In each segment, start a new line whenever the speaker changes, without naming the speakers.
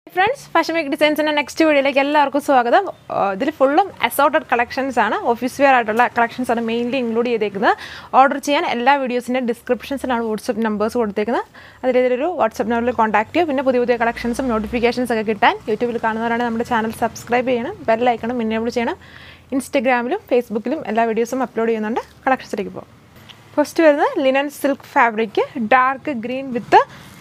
friends fashion make ഡിസൈൻസിൻ്റെ next വീഡിയോയിലേക്ക് എല്ലാവർക്കും സ്വാഗതം ഇതിൽ ഫുള്ളും അസോർട്ടഡ് കളക്ഷൻസ് ആണ് ഓഫീസ് വെയർ ആയിട്ടുള്ള കളക്ഷൻസ് ആണ് മെയിൻലി ഇൻക്ലൂഡ് ചെയ്തേക്കുന്നത് ഓർഡർ ചെയ്യാൻ എല്ലാ വീഡിയോസിൻ്റെ ഡിസ്ക്രിപ്ഷൻസിലാണ് വാട്സപ്പ് നമ്പേഴ്സ് കൊടുത്തേക്കുന്നത് അതിലേതൊരു വാട്സപ്പ് നമ്പറിൽ കോൺടാക്ട് ചെയ്യുക പിന്നെ പുതിയ പുതിയ കളക്ഷൻസും നോട്ടിഫിക്കേഷൻസ് ഒക്കെ കിട്ടാൻ യൂട്യൂബിൽ കാണുന്നവരാണ് നമ്മുടെ ചാനൽ സബ്സ്ക്രൈബ് ചെയ്യണം ബെല്ലൈക്കണം എനേബിൾ ചെയ്യണം ഇൻസ്റ്റഗ്രാമിലും ഫേസ്ബുക്കിലും എല്ലാ വീഡിയോസും അപ്ലോഡ് ചെയ്യുന്നുണ്ട് കളക്ഷൻസിലേക്ക് പോകും ഫസ്റ്റ് വരുന്നത് linen silk fabric dark green with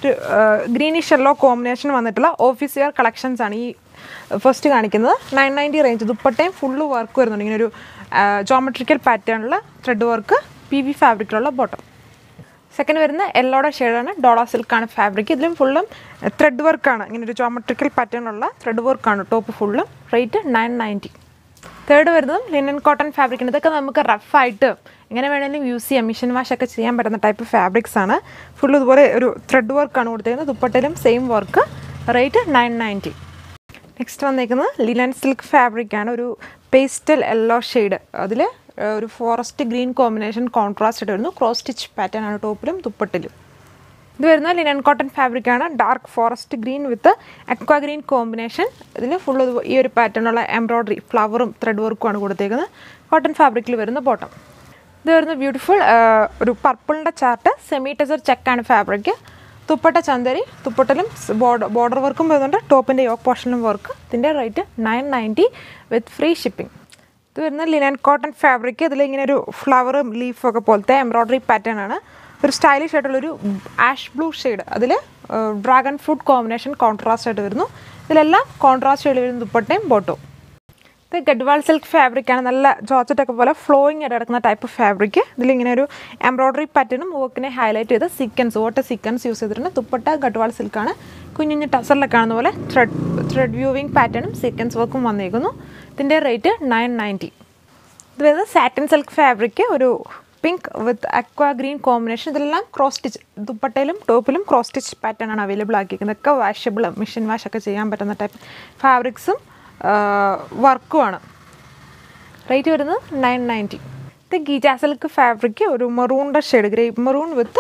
greenish yellow combination വന്നിട്ടുള്ള ഓഫീസ് വെയർ കളക്ഷൻസ് ആണ് ഈ ഫസ്റ്റ് കാണിക്കുന്നത് നയൻ നയൻറ്റി റേഞ്ച് ദുപ്പട്ടയും ഫുള്ള് വർക്ക് വരുന്നുണ്ട് ഇങ്ങനെ ഒരു ജോമെട്രിക്കൽ പാറ്റേണിലുള്ള ത്രെഡ് വർക്ക് പി വി ഫാബ്രിക്കിലുള്ള ബോട്ടം സെക്കൻഡ് വരുന്ന യെല്ലോയുടെ ഷെയ്ഡാണ് ഡോള സിൽക്കാണ് ഫാബ്രിക് ഇതിലും ഫുള്ളും ത്രെഡ് വർക്കാണ് ഇങ്ങനെ ഒരു ജോമെട്രിക്കൽ പാറ്റേണുള്ള ത്രെഡ് വർക്കാണ് ടോപ്പ് ഫുള്ളും റേറ്റ് നയൻ നയൻറ്റി തേർഡ് വരുന്നതും ലിനൻ കോട്ടൺ ഫാബ്രിക്കാണ് ഇതൊക്കെ നമുക്ക് റഫായിട്ട് എങ്ങനെ വേണമെങ്കിലും യൂസ് ചെയ്യാം മിഷൻ വാഷ് ഒക്കെ ചെയ്യാൻ പറ്റുന്ന ടൈപ്പ് ഫാബ്രിക്സ് ആണ് ഫുൾ ഇതുപോലെ ഒരു ത്രെഡ് വർക്കാണ് കൊടുത്തിരിക്കുന്നത് ദുപ്പട്ടയിലും same work rate nine ninety next വന്നേക്കുന്നത് ലിനൻ സിൽക്ക് ഫാബ്രിക് ആണ് ഒരു പേസ്റ്റൽ യെല്ലോ ഷെയ്ഡ് അതിൽ ഒരു ഫോറസ്റ്റ് ഗ്രീൻ കോമ്പിനേഷൻ കോൺട്രാസ്റ്റ് ആയിട്ട് വരുന്നു ക്രോസ് സ്റ്റിച്ച് പാറ്റേൺ ആണ് ടോപ്പിലും ദുപ്പട്ടിലും ഇത് വരുന്ന ലിനൻ കോട്ടൺ ഫാബ്രിക് ആണ് dark forest green with aqua green combination ഇതിൽ ഫുൾ ഈ ഒരു പാറ്റേണുള്ള എംബ്രോയ്ഡറി ഫ്ലവറും ത്രെഡ് വർക്കും ആണ് കൊടുത്തേക്കുന്നത് കോട്ടൺ ഫാബ്രിക്കിൽ വരുന്ന ബോട്ടം ഇത് വരുന്ന ബ്യൂട്ടിഫുൾ ഒരു പർപ്പിളിൻ്റെ ചാർട്ട് സെമി ടെസർ ചെക്കാണ് ഫാബ്രിക് തുപ്പട്ട ചന്തരി തുപ്പട്ടിലും ബോർഡർ ബോർഡർ വർക്കും വരുന്നുണ്ട് ടോപ്പിൻ്റെ യോക്ക് പോർഷനിലും വർക്ക് ഇതിൻ്റെ rate nine ninety with free shipping ഇത് വരുന്ന ലിനൻ കോട്ടൺ ഫാബ്രിക് ഇതിൽ ഇങ്ങനെ ഒരു ഫ്ലവറും ലീഫും ഒക്കെ പോലത്തെ എംബ്രോയ്ഡറി പാറ്റേൺ ആണ് ഒരു സ്റ്റൈലിഷ് ആയിട്ടുള്ളൊരു ആഷ് ബ്ലൂ ഷെയ്ഡ് അതിൽ ഡ്രാഗൺ ഫ്രൂട്ട് കോമ്പിനേഷൻ കോൺട്രാസ്റ്റ് ആയിട്ട് വരുന്നു ഇതിലെല്ലാം കോൺട്രാസ്റ്റ് ഷെയ്ഡ് വരുന്ന ദുപ്പട്ടയും ബോട്ടോ ഇത് ഗഡ്വാൾ സിൽക്ക് ഫാബ്രിക് ആണ് നല്ല ജോർജറ്റൊക്കെ പോലെ ഫ്ലോയിങ് ആയിട്ട് കിടക്കുന്ന ടൈപ്പ് ഫാബ്രിക് ഇതിലിങ്ങനെ ഒരു എംബ്രോയ്ഡറി പാറ്റേണും വർക്കിനെ ഹൈലൈറ്റ് ചെയ്ത് സീക്വൻസ് ഓട്ട സീക്വൻസ് യൂസ് ചെയ്തിട്ടുണ്ട് ദുപ്പട്ട ഗഡ്വാൾ സിൽക്കാണ് കുഞ്ഞു കുഞ്ഞു ടസറിലൊക്കെ കാണുന്ന പോലെ ത്രെഡ് ത്രെഡ് വ്യൂവിങ് പാറ്റേണും സീക്വൻസ് വർക്കും വന്നേക്കുന്നു ഇതിൻ്റെ റേറ്റ് നയൻ നയൻറ്റി ഇത് വരുന്നത് സാറ്റിൻ സിൽക്ക് ഫാബ്രിക് ഒരു pink with aqua green combination ഇതിലെല്ലാം ക്രോസ് സ്റ്റിച്ച് ദുപ്പട്ടയിലും ടോപ്പിലും ക്രോസ് സ്റ്റിച്ച് പാറ്റേൺ ആണ് അവൈലബിൾ ആക്കിയിരിക്കുന്നത് ഒക്കെ വാഷബിൾ മെഷീൻ വാഷ് ഒക്കെ ചെയ്യാൻ പറ്റുന്ന ടൈപ്പ് ഫാബ്രിക്സും വർക്കുമാണ് റേറ്റ് വരുന്നത് നയൻ നയൻറ്റി ഇത് ഗീജ സിൽക്ക് ഫാബ്രിക് ഒരു മെറൂണിൻ്റെ shade grape maroon with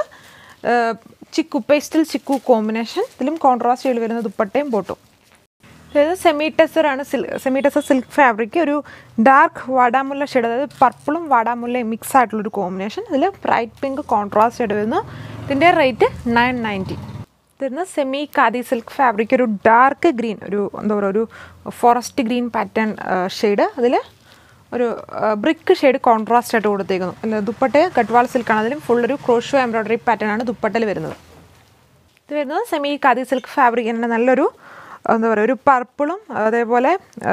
chikoo pastel chikoo combination ഇതിലും കോൺട്രാസ്റ്റ് ഷെയ്ഡ് വരുന്ന ദുപ്പട്ടയും ബോട്ടും അതായത് സെമി ടെസർ ആണ് സിൽ സെമി ടെസർ സിൽക്ക് ഫാബ്രിക് ഒരു ഡാർക്ക് വാടാമുല്ല ഷെയ്ഡ് അതായത് പർപ്പിളും വാടാമുല്ലയും മിക്സ് ആയിട്ടുള്ളൊരു കോമ്പിനേഷൻ ഇതിൽ ബ്രൈറ്റ് പിങ്ക് കോൺട്രാസ്റ്റ് ഷെയ്ഡ് വരുന്നു ഇതിൻ്റെ റേറ്റ് നയൻ നയൻറ്റി ഇതെന്ന് സെമി കാതി സിൽക്ക് ഫാബ്രിക് ഒരു ഡാർക്ക് ഗ്രീൻ ഒരു എന്താ പറയുക ഒരു ഫോറസ്റ്റ് ഗ്രീൻ പാറ്റേൺ ഷെയ്ഡ് അതിൽ ഒരു ബ്രിക്ക് ഷെയ്ഡ് കോൺട്രാസ്റ്റ് ആയിട്ട് കൊടുത്തേക്കുന്നു അല്ല ദുപ്പട്ട ഗഡ്വാൾ സിൽക്കാണ് അതിലും ഫുൾ ഒരു ക്രോഷോ എംബ്രോയ്ഡറി പാറ്റേൺ ആണ് ദുപ്പട്ടയിൽ വരുന്നത് ഇത് വരുന്നത് സെമി കാതി സിൽക്ക് ഫാബ്രിക് തന്നെ നല്ലൊരു എന്താ പറയുക ഒരു പർപ്പിളും അതേപോലെ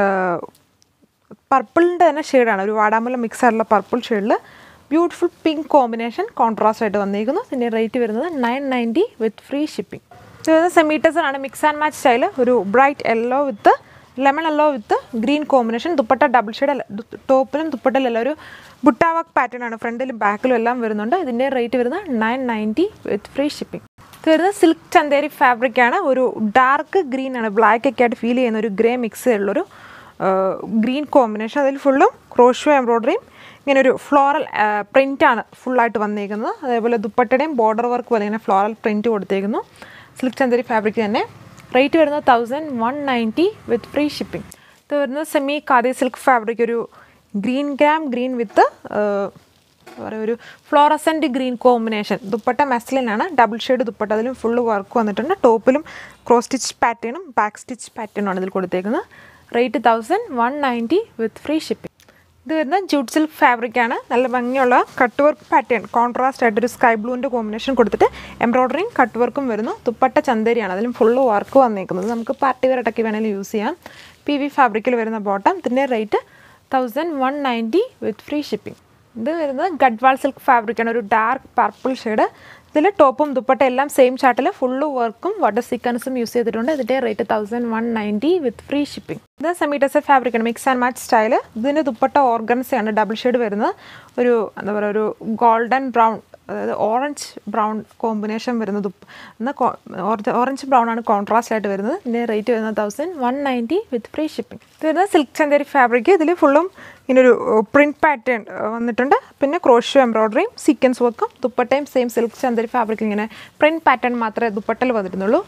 പർപ്പിളിൻ്റെ തന്നെ ഷെയ്ഡാണ് ഒരു വാടാമുല്ല മിക്സ് ആയിട്ടുള്ള പർപ്പിൾ ഷെയ്ഡിൽ ബ്യൂട്ടിഫുൾ പിങ്ക് കോമ്പിനേഷൻ കോൺട്രാസ്റ്റ് ആയിട്ട് വന്നിരിക്കുന്നു ഇതിൻ്റെ റേറ്റ് വരുന്നത് nine ninety with free shipping ഇത് വരുന്നത് സെമീറ്റേഴ്സൺ ആണ് മിക്സ് ആൻഡ് മാച്ച് സ്റ്റൈൽ ഒരു bright yellow with lemon yellow with green combination dupatta double shade ടോപ്പിലും ദുപ്പട്ടയിലെല്ലാം ഒരു ബുട്ടാ വർക്ക് പാറ്റേൺ ആണ് ഫ്രണ്ടിലും ബാക്കിലും എല്ലാം വരുന്നുണ്ട് ഇതിൻ്റെ റേറ്റ് വരുന്നത് nine ninety with free shipping ഇത് വരുന്നത് സിൽക്ക് ചന്തേരി ഫാബ്രിക് ആണ് ഒരു ഡാർക്ക് ഗ്രീൻ ആണ് ബ്ലാക്ക് ഒക്കെ ആയിട്ട് ഫീൽ ചെയ്യുന്ന ഒരു ഗ്രേ മിക്സ് ഉള്ളൊരു ഗ്രീൻ കോമ്പിനേഷൻ അതിൽ ഫുള്ളും ക്രോഷോ എംബ്രോയ്ഡറിയും ഇങ്ങനെ ഒരു ഫ്ലോറൽ പ്രിൻ്റാണ് ഫുള്ളായിട്ട് വന്നിരിക്കുന്നത് അതേപോലെ ദുപ്പട്ടയുടെയും ബോർഡർ വർക്ക് പോലെ ഇങ്ങനെ ഫ്ലോറൽ പ്രിൻറ്റ് കൊടുത്തേക്കുന്നു സിൽക്ക് ചന്തേരി ഫാബ്രിക് തന്നെ റേറ്റ് വരുന്നത് thousand one ninety with free shipping ഇത് വരുന്നത് സെമി കാതി സിൽക്ക് ഫാബ്രിക് ഒരു ഗ്രീൻ ഗ്രാം ഗ്രീൻ വിത്ത് പറയുക ഒരു ഫ്ലോറസൻറ്റ് ഗ്രീൻ കോമ്പിനേഷൻ ദുപ്പട്ട മെസ്ലിനാണ് ഡബിൾ ഷെയ്ഡ് ദുപ്പട്ട അതിലും ഫുള്ള് വർക്ക് വന്നിട്ടുണ്ട് ടോപ്പിലും ക്രോസ് സ്റ്റിച്ച് പാറ്റേണും ബാക്ക് സ്റ്റിച്ച് പാറ്റേണും ആണ് ഇതിൽ കൊടുത്തേക്കുന്നത് rate thousand one ninety with free shipping ഇത് വരുന്ന ജൂട്ട് സിൽക്ക് ഫാബ്രിക് ആണ് നല്ല ഭംഗിയുള്ള കട്ട് വർക്ക് പാറ്റേൺ കോൺട്രാസ്റ്റ് ആയിട്ട് ഒരു സ്കൈ ബ്ലൂവിൻ്റെ കോമ്പിനേഷൻ കൊടുത്തിട്ട് എംബ്രോയ്ഡറിയും കട്ട് വർക്കും വരുന്നു തുപ്പട്ട ചന്തരിയാണ് അതിലും ഫുള്ള് വർക്ക് വന്നേക്കുന്നത് നമുക്ക് പാർട്ടി വെയർ ഇടയ്ക്ക് വേണമെങ്കിലും യൂസ് ചെയ്യാം പി വി ഫാബ്രിക്കിൽ വരുന്ന ബോട്ടം ഇതിൻ്റെ rate thousand one ninety with free shipping ഇത് വരുന്നത് ഗഡ്വാൾ സിൽക്ക് ഫാബ്രിക് ആണ് ഒരു ഡാർക്ക് പർപ്പിൾ ഷെയ്ഡ് ഇതിൽ ടോപ്പും ദുപ്പട്ട എല്ലാം സെയിം ചാർട്ടിൽ ഫുള്ള് വർക്കും വാട്ടർ സീക്വൻസും യൂസ് ചെയ്തിട്ടുണ്ട് ഇതിൻ്റെ rate thousand one ninety with free shipping ഇത് സെമീറ്റസ് ഫാബ്രിക് ആണ് മിക്സ് ആൻഡ് മാച്ച് സ്റ്റൈൽ ഇതിന് ദുപ്പട്ട ഓർഗൻസ് ആണ് ഡബിൾ ഷെയ്ഡ് വരുന്നത് ഒരു എന്താ പറയുക ഒരു ഗോൾഡൻ ബ്രൗൺ അതായത് ഓറഞ്ച് ബ്രൗൺ കോമ്പിനേഷൻ വരുന്നത് എന്നാൽ ഓറഞ്ച് ബ്രൗൺ ആണ് കോൺട്രാസ്റ്റ് ആയിട്ട് വരുന്നത് ഇതിൻ്റെ റേറ്റ് വരുന്നത് thousand one ninety with free shipping ഇത് വരുന്നത് സിൽക്ക് ചന്തേരി ഫാബ്രിക് ഇതിൽ ഫുള്ളും ഇങ്ങനൊരു പ്രിൻറ്റ് പാറ്റേൺ വന്നിട്ടുണ്ട് പിന്നെ ക്രോഷോ എംബ്രോയ്ഡറിയും സീക്വൻസ് വർക്കും ദുപ്പട്ടയും സെയിം സിൽക്ക് ചന്തേരി ഫാബ്രിക് ഇങ്ങനെ പ്രിൻറ്റ് പാറ്റേൺ മാത്രമേ ദുപ്പട്ടയിൽ വന്നിരുന്നുള്ളൂ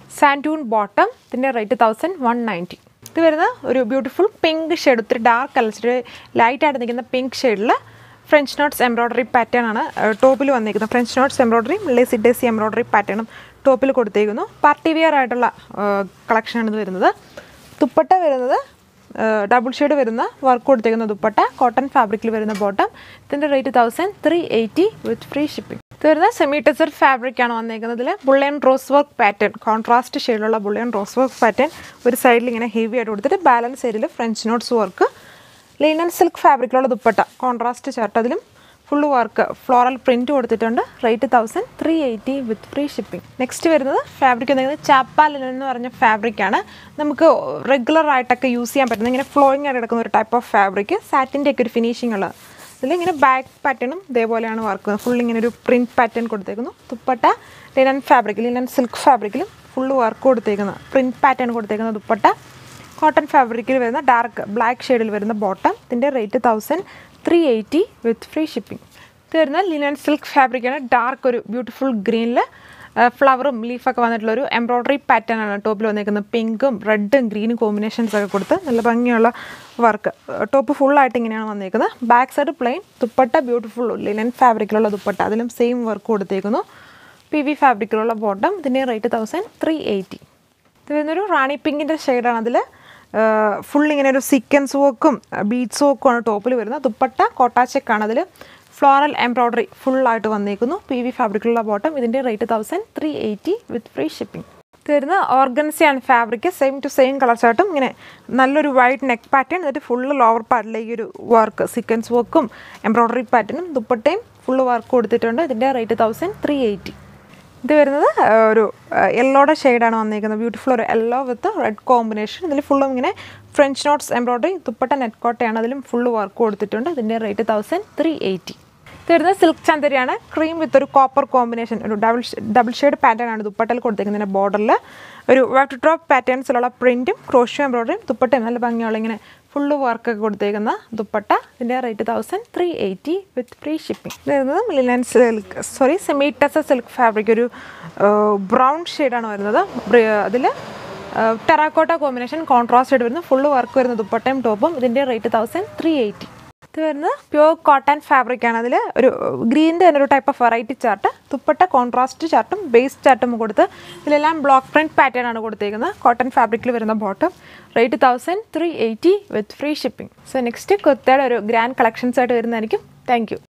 സാൻഡൂൺ ബോട്ടം ഇതിൻ്റെ റേറ്റ് തൗസൻഡ് വൺ നയൻറ്റി ഇത് വരുന്ന ഒരു ബ്യൂട്ടിഫുൾ പിങ്ക് ഷെയ്ഡ് ഒത്തിരി ഡാർക്ക് അല്ല ഇച്ചിരി ലൈറ്റായിട്ട് നിൽക്കുന്ന പിങ്ക് ഷെയ്ഡിൽ ഫ്രഞ്ച് നോട്ട്സ് എംബ്രോയ്ഡറി പാറ്റേൺ ആണ് ടോപ്പിൽ വന്നിരിക്കുന്നത് ഫ്രഞ്ച് നോട്ട്സ് എംബ്രോയ്ഡറിയും ലേസിഡേസി എംബ്രോയ്ഡറി പാറ്റേണും ടോപ്പിൽ കൊടുത്തേക്കുന്നു പാർട്ടി വെയർ ആയിട്ടുള്ള കളക്ഷനാണ് ഇത് വരുന്നത് ദുപ്പട്ട വരുന്നത് ഡബിൾ ഷെയ്ഡ് വരുന്ന വർക്ക് കൊടുത്തേക്കുന്ന ദുപ്പട്ട കോട്ടൺ ഫാബ്രിക്കിൽ വരുന്ന ബോട്ടം ഇതിൻ്റെ rate thousand three eighty with free shipping ഇത് വരുന്ന സെമി ടെസർ ഫാബ്രിക് ആണ് വന്നേക്കുന്നതിൽ bullion rose work pattern contrast ഷെയ്ഡിലുള്ള ബുള്ളൻ റോസ് വർക്ക് പാറ്റേൺ ഒരു സൈഡിൽ ഇങ്ങനെ ഹെവി ആയിട്ട് കൊടുത്തിട്ട് ബാലൻസ് സൈഡിൽ French knots work linen silk ഫാബ്രിക്കിലുള്ള ദുപ്പട്ട കോൺട്രാസ്റ്റ് ഷർട്ട് അതിലും ഫുള്ള് വർക്ക് ഫ്ലോറൽ പ്രിൻറ്റ് കൊടുത്തിട്ടുണ്ട് rate thousand three eighty with free shipping next വരുന്നത് ഫാബ്രിക് വന്നിരിക്കുന്നത് ചാപ്പ ലിനൻ എന്ന് പറഞ്ഞ ഫാബ്രിക്കാണ് നമുക്ക് റെഗുലർ ആയിട്ടൊക്കെ യൂസ് ചെയ്യാൻ പറ്റുന്ന ഇങ്ങനെ ഫ്ലോയിങ് ആയിട്ട് കിടക്കുന്ന ഒരു ടൈപ്പ് ഓഫ് ഫാബ്രിക് സാറ്റിൻ്റെ ഒക്കെ ഒരു ഫിനിഷിംഗ് ഉള്ളത് ഇതിൽ ഇങ്ങനെ ബാക്ക് പാറ്റേണും ഇതേപോലെയാണ് വർക്ക് ഫുൾ ഇങ്ങനെ ഒരു പ്രിൻറ്റ് പാറ്റേൺ കൊടുത്തേക്കുന്നു dupatta linen fabric linen silk ഫാബ്രിക്കിലും ഫുള്ള് വർക്ക് കൊടുത്തേക്കുന്നത് പ്രിൻറ്റ് പാറ്റേൺ കൊടുത്തേക്കുന്ന ദുപ്പട്ട കോട്ടൺ ഫാബ്രിക്കിൽ വരുന്ന ഡാർക്ക് ബ്ലാക്ക് ഷെയ്ഡിൽ വരുന്ന ബോട്ടം ഇതിൻ്റെ rate thousand three eighty with free shipping ഇത് വരുന്ന ലിനൻ സിൽക്ക് ഫാബ്രിക്കാണ് ഡാർക്ക് ഒരു ബ്യൂട്ടിഫുൾ ഗ്രീനിൽ ഫ്ലവറും ലീഫൊക്കെ വന്നിട്ടുള്ള ഒരു എംബ്രോയ്ഡറി പാറ്റേൺ ആണ് ടോപ്പിൽ വന്നിരിക്കുന്നത് പിങ്കും റെഡും ഗ്രീനും കോമ്പിനേഷൻസ് ഒക്കെ കൊടുത്ത് നല്ല ഭംഗിയുള്ള വർക്ക് ടോപ്പ് ഫുള്ളായിട്ട് ഇങ്ങനെയാണ് വന്നിരിക്കുന്നത് back side plain dupatta beautiful linen ഫാബ്രിക്കിലുള്ള ദുപ്പട്ട അതിലും സെയിം വർക്ക് കൊടുത്തേക്കുന്നു പി വി ഫാബ്രിക്കിലുള്ള ബോട്ടം ഇതിൻ്റെ റേറ്റ് തൗസൻഡ് ത്രീ എയ്റ്റി ഇത് വരുന്നൊരു റാണി പിങ്കിൻ്റെ ഷെയ്ഡാണ് അതിൽ ഫുൾ ഇങ്ങനെ ഒരു സീക്വൻസ് വർക്കും ബീഡ്സ് വർക്കും ആണ് ടോപ്പിൽ വരുന്നത് ദുപ്പട്ട കോട്ടാച്ചക്കാണ് അതിൽ ഫ്ലോറൽ എംബ്രോയ്ഡറി ഫുള്ളായിട്ട് വന്നേക്കുന്നു പി വി ഫാബ്രിക്കിലുള്ള ബോട്ടം ഇതിൻ്റെ rate thousand three eighty with free shipping ഇത് വരുന്ന ഓർഗൻസിയാണ് fabric same to same colour ചാർട്ടും ഇങ്ങനെ നല്ലൊരു വൈറ്റ് നെക്ക് പാറ്റേൺ എന്നിട്ട് ഫുള്ള് ലോവർ പാർട്ടിലേക്ക് ഒരു വർക്ക് സീക്വൻസ് വർക്കും എംബ്രോയ്ഡറി പാറ്റേണും ദുപ്പട്ടയും ഫുള്ള് വർക്ക് കൊടുത്തിട്ടുണ്ട് ഇതിൻ്റെ റേറ്റ് തൗസൻഡ് ത്രീ എയ്റ്റി ഇത് വരുന്നത് ആ, ഒരു യെല്ലോയുടെ ഷെയ്ഡാണ് വന്നിരിക്കുന്നത് ബ്യൂട്ടിഫുൾ ഒരു യെല്ലോ വിത്ത് റെഡ് കോമ്പിനേഷൻ ഇതിൽ ഫുള്ളും ഇങ്ങനെ French knots embroidery dupatta net കോട്ടയാണ് അതിലും ഫുള്ള് വർക്ക് കൊടുത്തിട്ടുണ്ട് ഇതിൻ്റെ റേറ്റ് തൗസൻഡ് ത്രീ എയ്റ്റി ഇത് വരുന്നത് സിൽക്ക് ചന്ദരിയാണ് ക്രീം വിത്ത് ഒരു കോപ്പർ കോമ്പിനേഷൻ ഒരു ഡബിൾ ഡബിൾ ഷെയ്ഡ് പാറ്റേൺ ആണ് ദുപ്പട്ടയിൽ കൊടുത്തിരിക്കുന്നതിൻ്റെ ബോർഡറിൽ ഒരു വാട്ടർ ഡ്രോപ്പ് പാറ്റേൺസിലുള്ള പ്രിൻറ്റും ക്രോഷ്യോ എംബ്രോയ്ഡറിയും ദുപ്പട്ടയും നല്ല ഭംഗിയുള്ള ഇങ്ങനെ ഫുള്ള് വർക്കൊക്കെ കൊടുത്തേക്കുന്ന ദുപ്പട്ട ഇതിൻ്റെ rate thousand three eighty with free shipping ഇത് വരുന്നത് ലിനൻ സിൽക്ക് സോറി സെമി ടെസ സിൽക്ക് ഫാബ്രിക് ഒരു ബ്രൗൺ ഷെയ്ഡാണ് വരുന്നത് അതിൽ ടെറാക്കോട്ട കോമ്പിനേഷൻ കോൺട്രാസ്റ്റ് ആയിട്ട് വരുന്ന ഫുള്ള് വർക്ക് വരുന്ന ദുപ്പട്ടയും ടോപ്പും ഇതിൻ്റെ റേറ്റ് തൗസൻഡ് ത്രീ എയ്റ്റി ഇത് വരുന്നത് പ്യുവർ കോട്ടൺ ഫാബ്രിക് ആണ് അതിൽ ഒരു ഗ്രീൻ്റെ തന്നെ ഒരു type of variety chart dupatta contrast ചാർട്ടും ബേസ് ചാർട്ടും കൊടുത്ത് ഇതിലെല്ലാം ബ്ലോക്ക് പ്രിൻറ്റ് പാറ്റേൺ ആണ് കൊടുത്തേക്കുന്നത് കോട്ടൺ ഫാബ്രിക്കിൽ വരുന്ന bottom rate thousand three eighty with free shipping so next കുർത്തയുടെ ഒരു ഗ്രാൻഡ് കളക്ഷൻസ് ആയിട്ട് വരുന്നതായിരിക്കും താങ്ക് യു